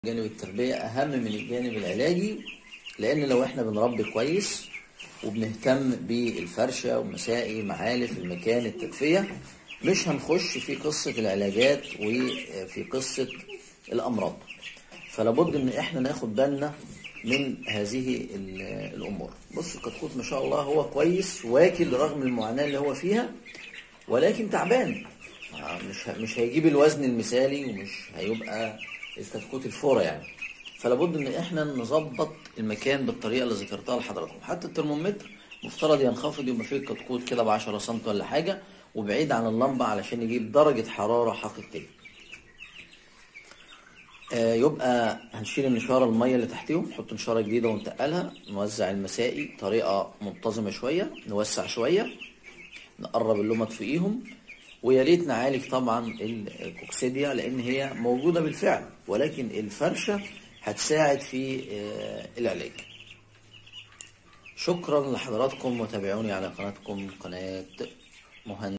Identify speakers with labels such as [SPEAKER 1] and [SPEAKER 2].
[SPEAKER 1] جانب التربية أهم من الجانب العلاجي لأن لو إحنا بنربي كويس وبنهتم بالفرشة ومسائي معالف المكان التدفية مش هنخش في قصة العلاجات وفي قصة الأمراض فلابد إن إحنا ناخد بالنا من هذه ال- الأمور بص الكتكوت ما شاء الله هو كويس واكل رغم المعاناة اللي هو فيها ولكن تعبان مش ه- مش هيجيب الوزن المثالي ومش هيبقى الكتكوت الفورة يعني فلابد ان احنا نظبط المكان بالطريقه اللي ذكرتها لحضراتكم حتى الترمومتر مفترض ينخفض يبقى فيه الكتكوت كده ب 10 سم ولا حاجه وبعيد عن اللمبه علشان يجيب درجه حراره حقيقيه آه، يبقى هنشيل النشاره الميه اللي تحتيهم نحط نشاره جديده ونتقلها نوزع المسائي بطريقه منتظمه شويه نوسع شويه نقرب اللمط فوقيهم ويا ريت نعالج طبعا الكوكسيديا لان هي موجوده بالفعل ولكن الفرشه هتساعد في آه، العلاج شكرا لحضراتكم وتابعوني على قناتكم قناه مهند